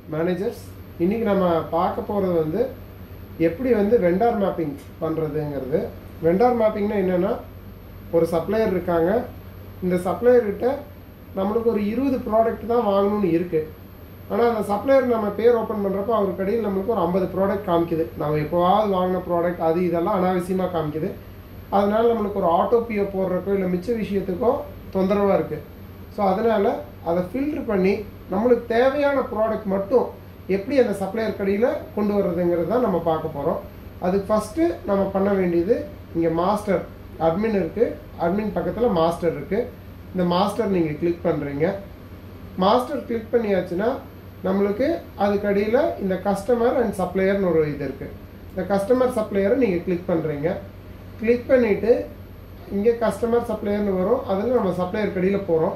managers இன்றைக்கி நம்ம பார்க்க போகிறது வந்து எப்படி வந்து வெண்டார் மேப்பிங் பண்ணுறதுங்கிறது வெண்டார் மேப்பிங்னா என்னென்னா ஒரு சப்ளையர் இருக்காங்க இந்த சப்ளையர்கிட்ட நம்மளுக்கு ஒரு இருபது ப்ராடக்ட் தான் வாங்கணும்னு இருக்குது ஆனால் அந்த சப்ளையர் நம்ம பேர் ஓப்பன் பண்ணுறப்போ அவர் கடையில் நம்மளுக்கு ஒரு ஐம்பது ப்ராடக்ட் காமிக்குது நம்ம எப்போவாவது வாங்கின ப்ராடக்ட் அது இதெல்லாம் அனாவசியமாக காமிக்குது அதனால நம்மளுக்கு ஒரு ஆட்டோ பிஓ போடுறக்கோ இல்லை மிச்ச விஷயத்துக்கோ தொந்தரவாக இருக்குது ஸோ அதனால் அதை ஃபில்ட்ரு பண்ணி நம்மளுக்கு தேவையான ப்ராடக்ட் மட்டும் எப்படி அந்த சப்ளையர் கடையில் கொண்டு வர்றதுங்கிறது தான் நம்ம பார்க்க போகிறோம் அதுக்கு ஃபஸ்ட்டு நம்ம பண்ண வேண்டியது இங்கே மாஸ்டர் அட்மின் இருக்குது அட்மின் பக்கத்தில் மாஸ்டர் இருக்குது இந்த மாஸ்டர் நீங்கள் கிளிக் பண்ணுறீங்க மாஸ்டர் கிளிக் பண்ணியாச்சுன்னா நம்மளுக்கு அதுக்கு அடியில் இந்த கஸ்டமர் அண்ட் சப்ளையர்னு ஒரு இது இருக்குது இந்த கஸ்டமர் சப்ளையரை நீங்கள் கிளிக் பண்ணுறீங்க கிளிக் பண்ணிவிட்டு இங்கே கஸ்டமர் சப்ளையர்னு வரும் அதில் நம்ம சப்ளையர் கடியில் போகிறோம்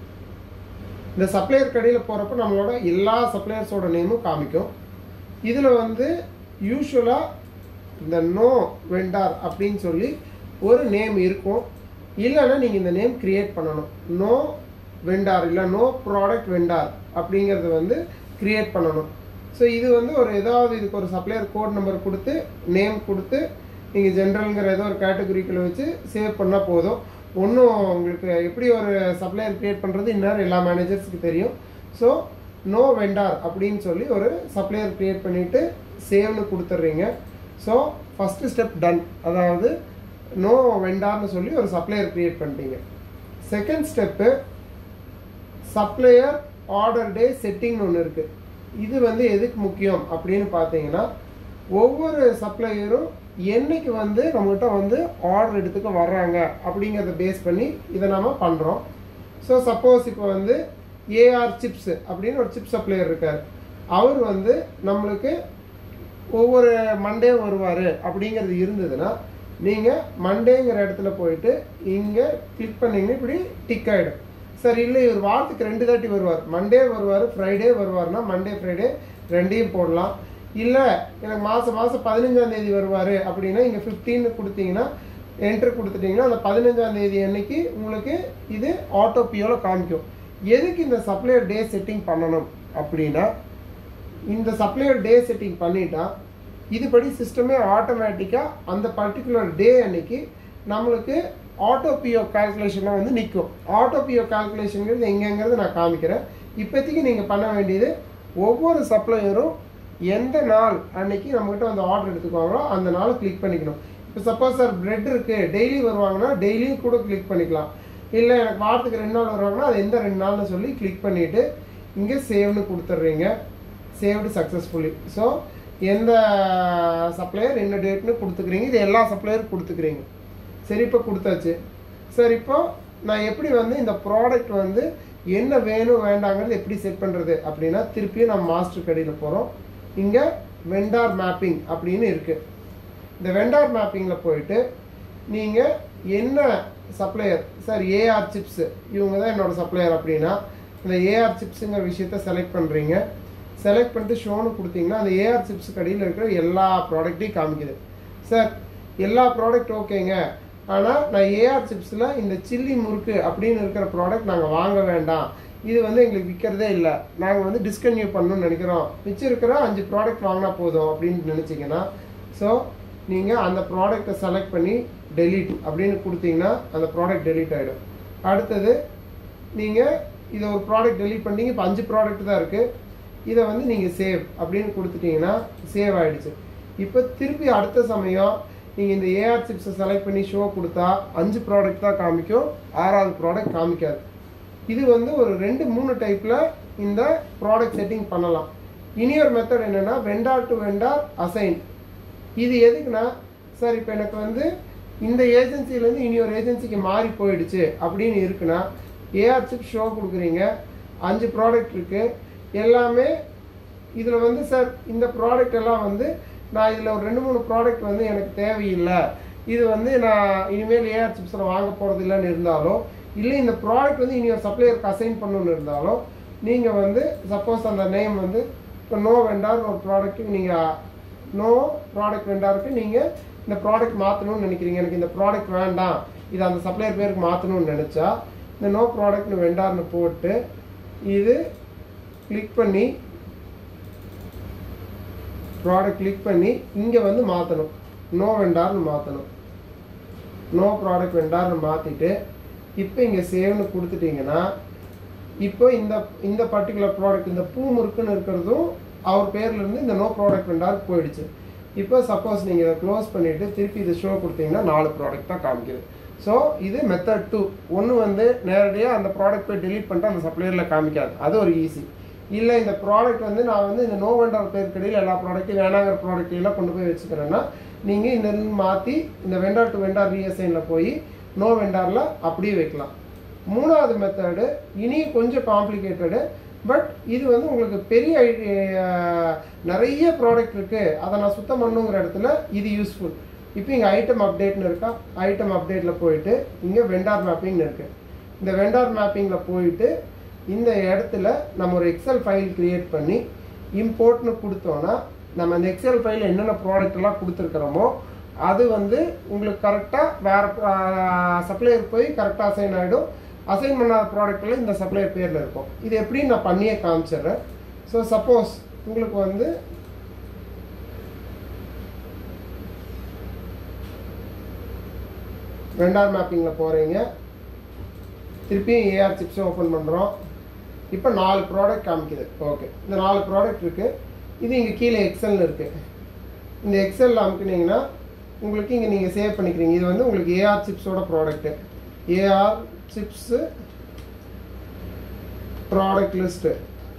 இந்த சப்ளையர் கடையில் போகிறப்ப நம்மளோட எல்லா சப்ளையர்ஸோட நேமும் காமிக்கும் இதில் வந்து யூஸ்வலாக இந்த நோ வெண்டார் அப்படின்னு சொல்லி ஒரு நேம் இருக்கும் இல்லைன்னா நீங்கள் இந்த நேம் கிரியேட் பண்ணணும் நோ வெண்டார் இல்லை நோ ப்ராடக்ட் வெண்டார் அப்படிங்கிறது வந்து கிரியேட் பண்ணணும் ஸோ இது வந்து ஒரு ஏதாவது இதுக்கு ஒரு சப்ளையர் கோட் நம்பர் கொடுத்து நேம் கொடுத்து நீங்கள் ஜென்ரல்ங்கிற ஏதோ ஒரு கேட்டகரிக்குள்ள வச்சு சேவ் பண்ணால் போதும் ஒன்றும் உங்களுக்கு எப்படி ஒரு சப்ளையர் க்ரியேட் பண்ணுறது இந்நேரம் எல்லா மேனேஜர்ஸுக்கு தெரியும் ஸோ நோ வெண்டார் அப்படின்னு சொல்லி ஒரு சப்ளையர் க்ரியேட் பண்ணிவிட்டு சேவ்னு கொடுத்துட்றீங்க ஸோ ஃபஸ்ட்டு ஸ்டெப் டன் அதாவது நோ வெண்டார்னு சொல்லி ஒரு சப்ளையர் க்ரியேட் பண்ணிட்டீங்க second step supplier order day செட்டிங்னு ஒன்று இருக்குது இது வந்து எதுக்கு முக்கியம் அப்படின்னு பார்த்தீங்கன்னா ஒவ்வொரு சப்ளையரும் என்னைக்கு வந்து நம்மகிட்ட வந்து ஆர்டர் எடுத்துக்க வர்றாங்க அப்படிங்கிறத பேஸ் பண்ணி இதை நம்ம பண்ணுறோம் ஸோ சப்போஸ் இப்போ வந்து ஏஆர் சிப்ஸ் அப்படின்னு ஒரு சிப் சப்ளையர் இருக்கார் அவர் வந்து நம்மளுக்கு ஒவ்வொரு மண்டே வருவார் அப்படிங்கிறது இருந்ததுன்னா நீங்கள் மண்டேங்கிற இடத்துல போயிட்டு இங்கே கிளிக் பண்ணிங்கன்னா இப்படி டிக் ஆகிடும் சார் இல்லை இவர் வாரத்துக்கு ரெண்டு தாட்டி வருவார் மண்டே வருவார் ஃப்ரைடே வருவார்னா மண்டே ஃப்ரைடே ரெண்டையும் போடலாம் இல்லை எனக்கு மாதம் மாதம் பதினஞ்சாம் தேதி வருவார் அப்படின்னா இங்கே ஃபிஃப்டீன்னு கொடுத்தீங்கன்னா என்ட்ரு கொடுத்துட்டிங்கன்னா அந்த பதினஞ்சாம் தேதி அன்னைக்கு உங்களுக்கு இது ஆட்டோ பியோவில் காமிக்கும் எதுக்கு இந்த சப்ளையர் டே செட்டிங் பண்ணணும் அப்படின்னா இந்த சப்ளையர் டே செட்டிங் பண்ணிட்டா இதுபடி சிஸ்டமே ஆட்டோமேட்டிக்காக அந்த பர்டிகுலர் டே அன்னைக்கு நம்மளுக்கு ஆட்டோ பிஓ கால்குலேஷனில் வந்து நிற்கும் ஆட்டோ பிஓ கால்குலேஷனுங்கிறது எங்கேங்கிறது நான் காமிக்கிறேன் இப்போதைக்கு நீங்கள் பண்ண வேண்டியது ஒவ்வொரு சப்ளையரும் எந்த நாள் அன்னைக்கு நம்மகிட்ட வந்து ஆர்டர் எடுத்துக்குவாங்களோ அந்த நாளை கிளிக் பண்ணிக்கணும் இப்போ சப்போஸ் சார் பிரெட் இருக்குது டெய்லி வருவாங்கன்னா டெய்லியும் கூட கிளிக் பண்ணிக்கலாம் இல்லை எனக்கு வாரத்துக்கு ரெண்டு நாள் வருவாங்கன்னா அது எந்த ரெண்டு நாள்னு சொல்லி கிளிக் பண்ணிவிட்டு இங்கே சேவ்னு கொடுத்துட்றீங்க சேவ்டு சக்ஸஸ்ஃபுல்லி ஸோ எந்த சப்ளையர் என்ன டேட்னு கொடுத்துக்கிறீங்க இது எல்லா சப்ளையரும் கொடுத்துக்கிறீங்க சரி இப்போ கொடுத்தாச்சு சரி இப்போ நான் எப்படி வந்து இந்த ப்ராடக்ட் வந்து என்ன வேணும் வேண்டாங்கிறது எப்படி செட் பண்ணுறது அப்படின்னா திருப்பியும் நம்ம மாஸ்டர் கடையில் போகிறோம் இங்கே வெண்டார் மேப்பிங் அப்படின்னு இருக்குது இந்த வெண்டார் மேப்பிங்கில் போயிட்டு நீங்கள் என்ன சப்ளையர் சார் ஏஆர் சிப்ஸு இவங்க தான் என்னோட சப்ளையர் அப்படின்னா இந்த ஏஆர் சிப்ஸுங்கிற விஷயத்த செலக்ட் பண்ணுறீங்க செலக்ட் பண்ணிட்டு ஷோனு கொடுத்தீங்கன்னா அந்த ஏஆர் சிப்ஸ் கடையில் இருக்கிற எல்லா ப்ராடக்ட்டையும் காமிக்குது சார் எல்லா ப்ராடக்ட் ஓகேங்க ஆனால் நான் ஏஆர் சிப்ஸில் இந்த சில்லி முறுக்கு அப்படின்னு இருக்கிற ப்ராடக்ட் நாங்கள் வாங்க வேண்டாம் இது வந்து எங்களுக்கு விற்கிறதே இல்லை நாங்கள் வந்து டிஸ்கன்யூ பண்ணணும்னு நினைக்கிறோம் மிச்சம் இருக்கிற அஞ்சு ப்ராடக்ட் வாங்கினா போதும் அப்படின்னு நினச்சிங்கன்னா ஸோ நீங்கள் அந்த ப்ராடக்டை செலக்ட் பண்ணி டெலீட் அப்படின்னு கொடுத்தீங்கன்னா அந்த ப்ராடக்ட் டெலீட் ஆகிடும் அடுத்தது நீங்கள் இதை ஒரு ப்ராடக்ட் டெலீட் பண்ணிட்டீங்க இப்போ அஞ்சு ப்ராடக்ட் தான் இருக்குது இதை வந்து நீங்கள் சேவ் அப்படின்னு கொடுத்துட்டீங்கன்னா சேவ் ஆகிடுச்சு இப்போ திருப்பி அடுத்த சமயம் நீங்கள் இந்த ஏஆர் சிப்ஸை செலக்ட் பண்ணி ஷோ கொடுத்தா அஞ்சு ப்ராடக்ட் தான் காமிக்கும் ஆறாவது ப்ராடக்ட் காமிக்காது இது வந்து ஒரு ரெண்டு மூணு டைப்பில் இந்த ப்ராடக்ட் செட்டிங் பண்ணலாம் இனி ஒரு மெத்தட் என்னென்னா வெண்டார் டு வெண்டார் அசைன் இது எதுக்குன்னா சார் இப்போ எனக்கு வந்து இந்த ஏஜென்சிலேருந்து இனி ஒரு ஏஜென்சிக்கு மாறி போயிடுச்சு அப்படின்னு இருக்குன்னா ஏஆர் சிப் ஷோ கொடுக்குறீங்க அஞ்சு ப்ராடக்ட் இருக்குது எல்லாமே இதில் வந்து சார் இந்த ப்ராடக்ட் எல்லாம் வந்து நான் இதில் ஒரு ரெண்டு மூணு ப்ராடக்ட் வந்து எனக்கு தேவையில்லை இது வந்து நான் இனிமேல் ஏஆர் சிப்ஸில் வாங்க போகிறது இல்லைன்னு இருந்தாலோ இல்லை இந்த ப்ராடக்ட் வந்து இனி ஒரு சப்ளையருக்கு அசைன் பண்ணணும்னு இருந்தாலோ நீங்கள் வந்து சப்போஸ் அந்த நேம் வந்து இப்போ நோ வெண்டார் ஒரு ப்ராடக்ட்டுக்கு நீங்கள் நோ ப்ராடக்ட் வெண்டாருக்கு நீங்கள் இந்த ப்ராடக்ட் மாற்றணும்னு நினைக்கிறீங்க எனக்கு இந்த ப்ராடக்ட் வேண்டாம் இது அந்த சப்ளையர் பேருக்கு மாற்றணும்னு நினச்சா இந்த நோ ப்ராடக்ட்னு வெண்டார்னு போட்டு இது கிளிக் பண்ணி ப்ராடக்ட் கிளிக் பண்ணி இங்கே வந்து மாற்றணும் நோ வெண்டார்னு மாற்றணும் நோ ப்ராடக்ட் வெண்டார்னு மாற்றிட்டு இப்போ இங்கே சேவ்னு கொடுத்துட்டீங்கன்னா இப்போ இந்த இந்த பர்டிகுலர் ப்ராடக்ட் இந்த பூ முறுக்குன்னு இருக்கிறதும் அவர் பேர்ல இருந்து இந்த நோ ப்ராடக்ட் வெண்டாருக்கு போயிடுச்சு இப்போ சப்போஸ் நீங்கள் இதை க்ளோஸ் பண்ணிவிட்டு திருப்பி இதை ஷோ கொடுத்தீங்கன்னா நாலு ப்ராடக்ட் தான் காமிக்குது ஸோ இது மெத்தட் டூ ஒன்று வந்து நேரடியாக அந்த ப்ராடக்ட் போய் delete பண்ணிட்டு அந்த சப்ளையரில் காமிக்காது அது ஒரு ஈஸி இல்லை இந்த ப்ராடக்ட் வந்து நான் வந்து இந்த நோ வெண்டார் பேருக்கடியில் எல்லா ப்ராடக்ட்டையும் வேணாங்கிற ப்ராடக்ட் எல்லாம் கொண்டு போய் வச்சுக்கிறேன்னா நீங்கள் இந்த மாற்றி இந்த வெண்டார் டு வெண்டார் ரீஅசைனில் போய் நோ வெண்டாரில் அப்படியே வைக்கலாம் மூணாவது மெத்தடு இனி கொஞ்சம் காம்ப்ளிகேட்டடு பட் இது வந்து உங்களுக்கு பெரிய ஐ- நிறைய ப்ராடக்ட் இருக்குது அதை நான் சுத்தம் பண்ணுங்கிற இடத்துல இது யூஸ்ஃபுல் இப்போ இங்கே ஐட்டம் அப்டேட்னு இருக்கா ஐட்டம் அப்டேட்டில் போயிட்டு இங்கே வெண்டார் மேப்பிங்னு இருக்குது இந்த வெண்டார் மேப்பிங்கில் போயிட்டு இந்த இடத்துல நம்ம ஒரு எக்ஸல் ஃபைல் கிரியேட் பண்ணி இம்போர்ட்னு கொடுத்தோன்னா நம்ம அந்த எக்ஸல் ஃபைலில் என்னென்ன ப்ராடக்ட் எல்லாம் கொடுத்துருக்குறோமோ அது வந்து உங்களுக்கு கரெக்டாக வேறு சப்ளையர் போய் கரெக்டாக அசைன் ஆகிடும் அசைன் பண்ணாத ப்ராடக்ட்டில் இந்த சப்ளையர் பேரில் இருக்கும் இது எப்படி நான் பண்ணியே காமிச்சிடுறேன் ஸோ சப்போஸ் உங்களுக்கு வந்து வெண்டார் மேப்பிங்கில் போகிறீங்க திருப்பியும் ஏஆர் சிப்ஸும் ஓப்பன் பண்ணுறோம் இப்போ நாலு ப்ராடக்ட் காமிக்குது ஓகே இந்த நாலு ப்ராடக்ட் இருக்குது இது இங்கே கீழே எக்ஸல்னு இருக்குது இந்த எக்ஸல் அமுக்குனீங்கன்னா உங்களுக்கு இங்கே நீங்கள் சேவ் பண்ணிக்கிறீங்க இது வந்து உங்களுக்கு ஏஆர் சிப்ஸோட product AR chips product list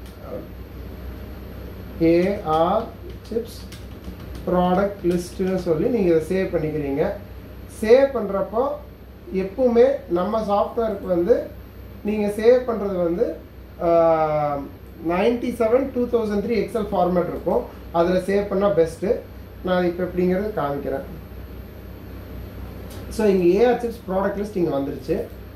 AR chips product லிஸ்ட்டுன்னு சொல்லி நீங்கள் இதை சேவ் பண்ணிக்கிறீங்க சேவ் பண்ணுறப்போ எப்பவுமே நம்ம சாஃப்ட்வேருக்கு வந்து நீங்கள் சேவ் பண்ணுறது வந்து ninety seven two thousand three Excel format இருக்கும் அதில் சேவ் பண்ணால் பெஸ்ட்டு நான் இப்போ எப்படிங்கிறது காமிக்கிறேன் ஸோ இங்கே ஏஆர் சிப்ஸ் ப்ராடக்ட் லிஸ்ட் இங்கே வந்துருச்சு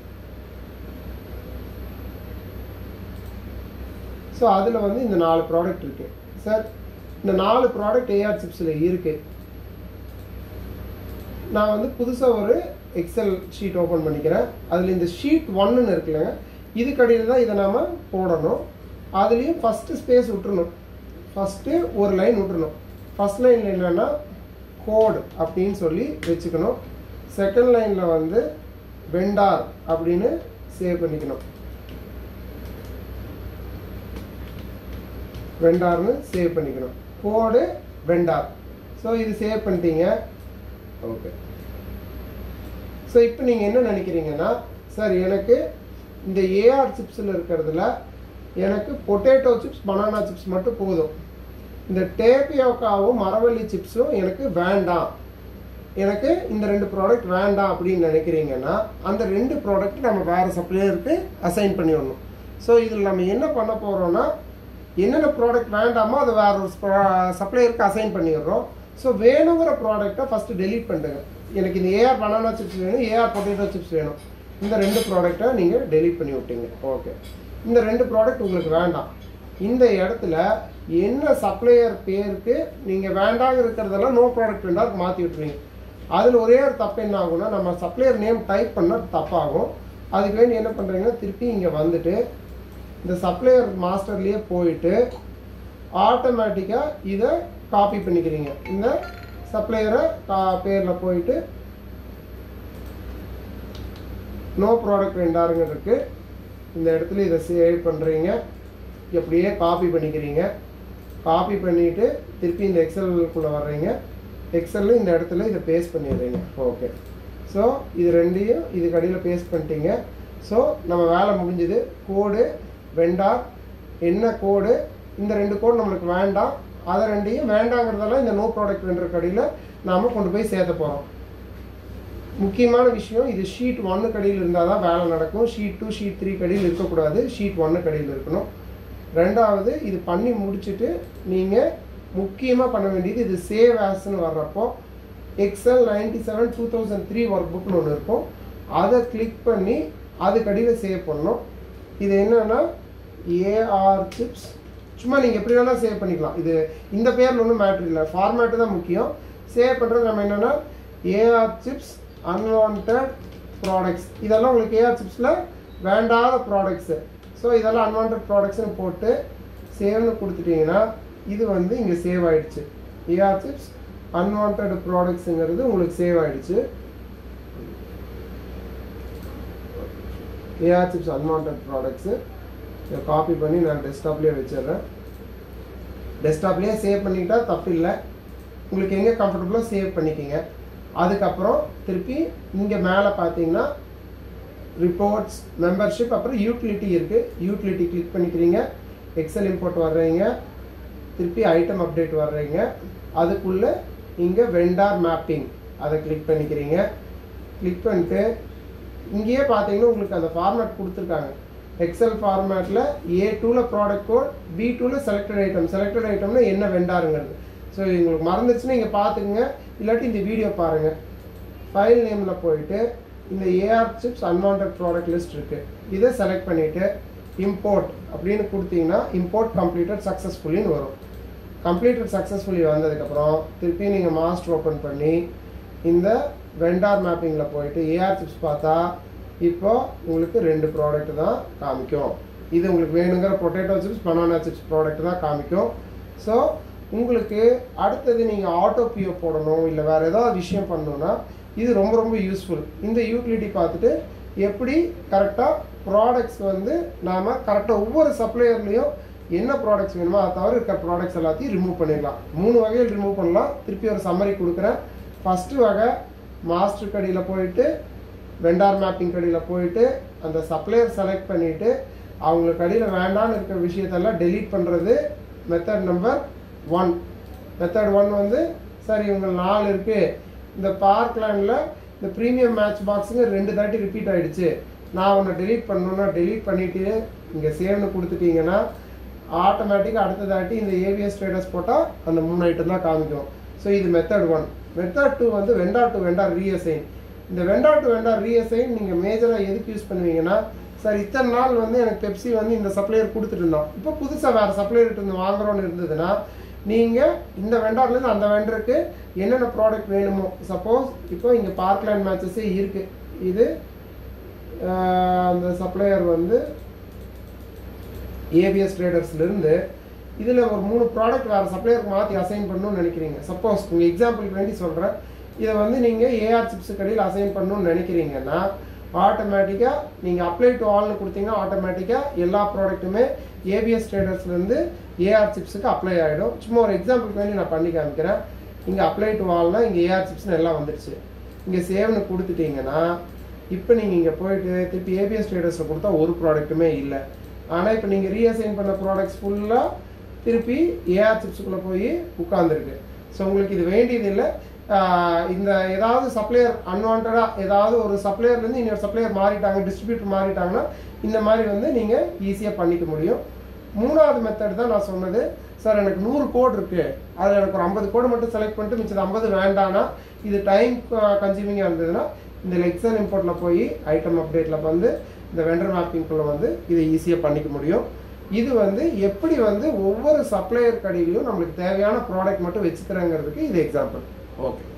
ஸோ அதில் வந்து இந்த நாலு ப்ராடக்ட் இருக்குது சார் இந்த நாலு ப்ராடக்ட் ஏஆர் சிப்ஸில் இருக்குது நான் வந்து புதுசாக ஒரு எக்ஸல் ஷீட் ஓப்பன் பண்ணிக்கிறேன் அதில் இந்த ஷீட் ஒன்றுன்னு இருக்குல்லங்க இதுக்கடியில் தான் இதை நாம் போடணும் அதுலேயும் ஃபஸ்ட்டு ஸ்பேஸ் விட்டுறணும் ஃபஸ்ட்டு ஒரு லைன் விட்டுறணும் ஃபஸ்ட் லைனில் என்னென்னா கோட் அப்படின்னு சொல்லி வச்சுக்கணும் செகண்ட் லைனில் வந்து வெண்டார் அப்படின்னு சேவ் பண்ணிக்கணும் வெண்டார்னு சேவ் பண்ணிக்கணும் கோடு வெண்டார் ஸோ இது சேவ் பண்ணிட்டீங்க ஓகே ஸோ இப்போ நீங்கள் என்ன நினைக்கிறீங்கன்னா சார் எனக்கு இந்த ஏஆர் சிப்ஸில் இருக்கிறதுல எனக்கு பொட்டேட்டோ சிப்ஸ் பனானா சிப்ஸ் மட்டும் போதும் இந்த டேபியோக்காவும் மரவள்ளி சிப்ஸும் எனக்கு வேண்டாம் எனக்கு இந்த ரெண்டு ப்ராடக்ட் வேண்டாம் அப்படின்னு நினைக்கிறீங்கன்னா அந்த ரெண்டு ப்ராடக்ட் நம்ம வேறு சப்ளையருக்கு அசைன் பண்ணிடணும் ஸோ இதில் நம்ம என்ன பண்ண போகிறோம்னா என்னென்ன ப்ராடக்ட் வேண்டாமோ அதை வேற ஒரு சப்ளையருக்கு அசைன் பண்ணிடுறோம் ஸோ வேணுங்கிற ப்ராடக்ட்டை ஃபஸ்ட்டு delete பண்ணிடுங்க எனக்கு இந்த ஏஆர் பனானா சிப்ஸ் வேணும் ஏஆர் பொட்டேட்டோ சிப்ஸ் வேணும் இந்த ரெண்டு ப்ராடக்ட்டை நீங்கள் delete பண்ணி விட்டீங்க ஓகே இந்த ரெண்டு ப்ராடக்ட் உங்களுக்கு வேண்டாம் இந்த இடத்துல என்ன சப்ளையர் பேருக்கு நீங்கள் வேண்டாங்க இருக்கிறதெல்லாம் நோ ப்ராடக்ட் வேண்டாம் மாற்றி விட்டுருவீங்க அதில் ஒரே ஒரு தப்பு என்ன ஆகும்னா நம்ம சப்ளையர் நேம் டைப் பண்ணால் தப்பாகும் அதுக்கு வேண்டி என்ன பண்ணுறீங்கன்னா திருப்பி இங்கே வந்துட்டு இந்த சப்ளையர் மாஸ்டர்லேயே போயிட்டு ஆட்டோமேட்டிக்காக இதை காப்பி பண்ணிக்கிறீங்க இந்த சப்ளையரை கா பேரில் போயிட்டு நோ ப்ராடக்ட் ரெண்டாருங்க இருக்கு இந்த இடத்துல இதை சேவ் பண்ணுறீங்க எப்படியே காப்பி பண்ணிக்கிறீங்க காப்பி பண்ணிவிட்டு திருப்பி இந்த எக்ஸலுக்குள்ளே வர்றீங்க எக்ஸலில் இந்த இடத்துல இதை பேஸ்ட் பண்ணிடுறீங்க ஓகே ஸோ இது ரெண்டையும் இதுக்கு அடியில் பேஸ்ட் பண்ணிட்டீங்க ஸோ நம்ம வேலை முடிஞ்சுது கோடு வெண்டார் என்ன கோடு இந்த ரெண்டு கோடு நம்மளுக்கு வேண்டாம் அதை ரெண்டையும் வேண்டாங்கிறதெல்லாம் இந்த நோ ப்ராடக்ட் வெண்டர் கடையில் நாம் கொண்டு போய் சேர்த்த போகிறோம் முக்கியமான விஷயம் இது ஷீட் ஒன்று கடையில் இருந்தால் தான் வேலை நடக்கும் ஷீட் டூ ஷீட் த்ரீ கடையில் இருக்கக்கூடாது ஷீட் ஒன்று கடையில் இருக்கணும் ரெண்டாவது இது பண்ணி முடிச்சுட்டு நீங்கள் முக்கியமாக பண்ண வேண்டியது இது சேவ் ஆஸ்ன்னு வர்றப்போ Excel ninety seven two thousand three work புக்னு ஒன்று இருக்கும் அதை கிளிக் பண்ணி அதுக்கடியில் சேவ் பண்ணணும் இது என்னன்னா ஏஆர் சிப்ஸ் சும்மா நீங்கள் எப்படி வேணால் சேவ் பண்ணிக்கலாம் இது இந்த பேரில் ஒன்றும் மேட்ரு இல்லை ஃபார்மேட்டு தான் முக்கியம் சேவ் பண்ணுறது நம்ம என்னென்னா ஏஆர் சிப்ஸ் அன்வான்ட் ப்ராடக்ட்ஸ் இதெல்லாம் உங்களுக்கு ஏஆர் சிப்ஸில் வேண்டாத ப்ராடக்ட்ஸு ஸோ இதெல்லாம் அன்வான்ட் ப்ராடக்ட்ஸ்னு போட்டு சேவ்னு கொடுத்துட்டீங்கன்னா இது வந்து இங்கே சேவ் ஆயிடுச்சு ஏஆர் சிப்ஸ் அன்வான்ட் ப்ராடக்ட்ஸுங்கிறது உங்களுக்கு சேவ் ஆயிடுச்சு ஏஆர் சிப்ஸ் அன்வான்ட் ப்ராடக்ட்ஸு இதை காப்பி பண்ணி நான் டெஸ்க்டாப்லேயே வச்சிடுறேன் டெஸ்க்டாப்லேயே சேவ் பண்ணிக்கிட்டா தப்பு இல்லை உங்களுக்கு எங்கே கம்ஃபர்டபுளோ சேவ் பண்ணிக்கிங்க அதுக்கப்புறம் திருப்பி இங்கே மேலே பார்த்தீங்கன்னா ரிப்போர்ட்ஸ் மெம்பர்ஷிப் அப்புறம் யூட்டிலிட்டி இருக்குது யூட்டிலிட்டி கிளிக் பண்ணிக்கிறீங்க எக்ஸல் இம்போர்ட் வர்றீங்க திருப்பி ஐட்டம் அப்டேட் வர்றீங்க அதுக்குள்ளே இங்கே வெண்டார் மேப்பிங் அதை கிளிக் பண்ணிக்கிறீங்க கிளிக் பண்ணிட்டு இங்கேயே பார்த்தீங்கன்னா உங்களுக்கு அந்த ஃபார்மேட் கொடுத்துருக்காங்க எக்ஸல் ஃபார்மேட்டில் ஏ டூவில் ப்ராடக்ட் கோட் பி டூவில் செலக்டட் ஐட்டம் செலக்டட் ஐட்டம்னா என்ன வெண்டாருங்கிறது ஸோ உங்களுக்கு மறந்துச்சுன்னா இங்கே பார்த்துக்குங்க இல்லாட்டி இந்த வீடியோ பாருங்கள் ஃபைல் நேமில் போயிட்டு இந்த AR chips unwanted product list இருக்குது இதை செலக்ட் பண்ணிவிட்டு இம்போர்ட் அப்படின்னு கொடுத்தீங்கன்னா இம்போர்ட் கம்ப்ளீட்டட் சக்ஸஸ்ஃபுல்லின்னு வரும் கம்ப்ளீட்டட் சக்ஸஸ்ஃபுல்லி வந்ததுக்கப்புறம் திருப்பி நீங்கள் மாஸ்டர் ஓப்பன் பண்ணி இந்த வெண்டார் மேப்பிங்கில் போயிட்டு ஏஆர் சிப்ஸ் பார்த்தா இப்போ உங்களுக்கு ரெண்டு ப்ராடக்ட் தான் காமிக்கும் இது உங்களுக்கு வேணுங்கிற potato chips banana chips product தான் காமிக்கும் ஸோ உங்களுக்கு அடுத்தது நீங்கள் ஆட்டோ பிஓ போடணும் இல்லை வேறு ஏதாவது விஷயம் பண்ணணும்னா இது ரொம்ப ரொம்ப யூஸ்ஃபுல் இந்த யூட்டிலிட்டி பார்த்துட்டு எப்படி கரெக்டாக ப்ராடக்ட்ஸ் வந்து நாம் கரெக்டாக ஒவ்வொரு சப்ளையர்லேயும் என்ன ப்ராடக்ட்ஸ் வேணுமோ அதை தவிர இருக்கிற ப்ராடக்ட்ஸ் எல்லாத்தையும் ரிமூவ் பண்ணிடலாம் மூணு வகையில் ரிமூவ் பண்ணலாம் திருப்பி ஒரு சம்மரி கொடுக்குறேன் ஃபஸ்ட்டு வகை மாஸ்டர் கடியில் போயிட்டு வெண்டார் மேப்பிங் கடியில் போயிட்டு அந்த சப்ளையர் செலக்ட் பண்ணிவிட்டு அவங்களுக்கு கடியில் வேண்டாம்னு இருக்கிற விஷயத்தெல்லாம் டெலீட் பண்ணுறது method number one method one வந்து சரி இவங்க நாலு இருக்குது இந்த பார்க்லேண்டில் இந்த ப்ரீமியம் மேட்ச் பாக்ஸுங்க ரெண்டு தாட்டி ரிப்பீட் ஆகிடுச்சு நான் ஒன்று டெலீட் பண்ணணுன்னா டெலீட் பண்ணிவிட்டு இங்கே சேவ்னு கொடுத்துட்டீங்கன்னா ஆட்டோமேட்டிக்காக அடுத்த தாட்டி இந்த ஏவிஎஸ் ஸ்டேட்டஸ் போட்டால் அந்த மூணு ஐட்டம் தான் காமிக்கும் ஸோ இது மெத்தட் ஒன் மெத்தட் டூ வந்து வெண்டார் டு வெண்டார் ரீஅசைன் இந்த வெண்டார் டு வெண்டார் ரீஅசைன் நீங்கள் மேஜராக எதுக்கு யூஸ் பண்ணுவீங்கன்னா சார் இத்தனை நாள் வந்து எனக்கு பெப்சி வந்து இந்த சப்ளையர் கொடுத்துட்டு இருந்தோம் இப்போ புதுசாக வேறு சப்ளையர்கிட்ட இருந்து வாங்குறோன்னு இருந்ததுன்னா நீங்கள் இந்த வெண்டார்லேருந்து அந்த வெண்டருக்கு என்னென்ன ப்ராடக்ட் வேணுமோ சப்போஸ் இப்போ இங்கே பார்க்லேண்ட் மேட்சஸே இருக்குது இது அந்த சப்ளையர் வந்து ஏபிஎஸ் ட்ரேடர்ஸ்லேருந்து இதில் ஒரு மூணு ப்ராடக்ட் வேறு சப்ளையருக்கு மாற்றி அசைன் பண்ணணும்னு நினைக்கிறீங்க சப்போஸ் உங்கள் எக்ஸாம்பிளுக்கு வேண்டி சொல்கிறேன் இதை வந்து நீங்கள் ஏஆர் சிப்ஸ் கடையில் அசைன் பண்ணணும்னு நினைக்கிறீங்கன்னா ஆட்டோமேட்டிக்காக நீங்கள் அப்ளை டு ஆல்னு கொடுத்தீங்கன்னா ஆட்டோமேட்டிக்காக எல்லா ப்ராடக்ட்டுமே ஏபிஎஸ் ட்ரேடர்ஸ்லேருந்து ஏஆர் சிப்ஸுக்கு அப்ளை ஆகிடும் சும்மா ஒரு எக்ஸாம்பிளுக்கு வேண்டி நான் பண்ணி காமிக்கிறேன் இங்கே அப்ளை டு ஆல்னா இங்கே ஏஆர் சிப்ஸ்னு எல்லாம் வந்துடுச்சு இங்கே சேவ்னு கொடுத்துட்டீங்கன்னா இப்போ நீங்கள் இங்கே போயிட்டு திருப்பி ஏபிஎஸ் ட்ரேடர்ஸில் கொடுத்தா ஒரு ப்ராடக்ட்டுமே இல்லை ஆனால் இப்போ நீங்கள் ரீஅசைன் பண்ண ப்ராடக்ட்ஸ் ஃபுல்லாக திருப்பி ஏஆர் சிப்ஸுக்குள்ளே போய் உட்காந்துருக்கு ஸோ உங்களுக்கு இது வேண்டியது இல்லை இந்த ஏதாவது சப்ளையர் அன்வான்டாக ஏதாவது ஒரு சப்ளையர்லேருந்து இன்னொரு சப்ளையர் மாறிட்டாங்க டிஸ்ட்ரிபியூட்டர் மாறிட்டாங்கன்னா இந்த மாதிரி வந்து நீங்கள் ஈஸியாக பண்ணிக்க முடியும் மூணாவது மெத்தட் தான் நான் சொன்னது சார் எனக்கு நூறு கோட் இருக்குது அதில் எனக்கு ஒரு ஐம்பது கோடு மட்டும் செலக்ட் பண்ணிட்டு மிச்சது ஐம்பது வேண்டானா இது டைம் கன்சியூமிங்காக இருந்ததுன்னா இந்த எக்ஸல் இம்போர்ட்டில் போய் ஐட்டம் அப்டேட்டில் வந்து இந்த வெண்டர் மேப்பிங்குள்ளே வந்து இதை ஈஸியாக பண்ணிக்க முடியும் இது வந்து எப்படி வந்து ஒவ்வொரு சப்ளையர் கடையிலையும் நம்மளுக்கு தேவையான ப்ராடக்ட் மட்டும் வச்சுக்கிறேங்கிறதுக்கு இது எக்ஸாம்பிள் ஓகே